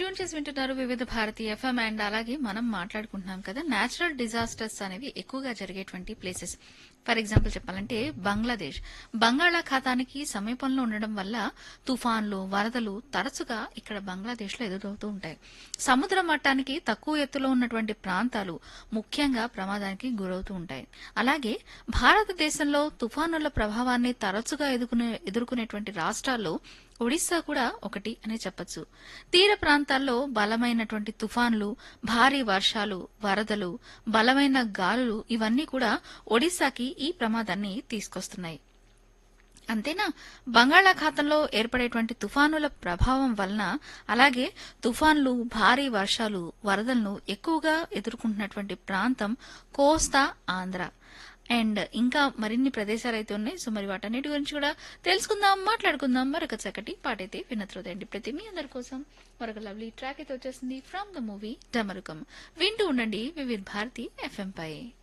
tune చేసి వింటున్నారు వివిధ భారతి ఎఫ్ఎం అండ్ అలాగే మనం మాట్లాడుకుంటున్నాం కదా నేచురల్ డిజాస్టర్స్ అనేవి ఎక్కువగా జరిగేటువంటి ప్లేసెస్ ఫర్ ఎగ్జాంపుల్ చెప్పాలంటే బంగ్లాదేశ్ బంగాళాఖాతానికి సమీపంలో ఉండడం వల్ల తుఫాన్లు వరదలు తరచుగా ఇక్కడ బంగ్లాదేశ్ లో ఎదురవుతూ ఉంటాయి సముద్ర మట్టానికి తక్కువ ఎత్తులో ఉన్నటువంటి ప్రాంతాలు ముఖ్యంగా ప్రమాదానికి గురవుతూ ఉంటాయి అలాగే భారతదేశంలో తుఫానుల ప్రభావాన్ని తరచుగా ఎదుర్కొనే ఎదుర్కొనేటువంటి రాష్ట్రాల్లో ఒడిశా కూడా ఒకటి అని చెప్పొచ్చు తీర ప్రాంతాల్లో బలమైనటువంటి తుఫాన్లు భారీ వర్షాలు వరదలు బలమైన గాలులు ఇవన్నీ కూడా ఒడిశాకి ఈ ప్రమాదాన్ని తీసుకొస్తున్నాయి అంతేనా బంగాళాఖాతంలో ఏర్పడేటువంటి తుఫానుల ప్రభావం వలన అలాగే తుఫాన్లు భారీ వర్షాలు వరదలను ఎక్కువగా ఎదుర్కొంటున్నటువంటి ప్రాంతం కోస్తా ఆంధ్ర అండ్ ఇంకా మరిన్ని ప్రదేశాలు అయితే ఉన్నాయి సో మరి వాటన్నిటి గురించి కూడా తెలుసుకుందాం మాట్లాడుకుందాం మరొక చక్కటి పాటైతే వినత్రోదండి ప్రతి మీ అందరి కోసం మరొక లవ్లీ ట్రాక్ అయితే వచ్చేసింది ఫ్రమ్ ద మూవీ డమరుకం వింటూ ఉండండి వివిధ్ భారతి ఎఫ్ఎం పై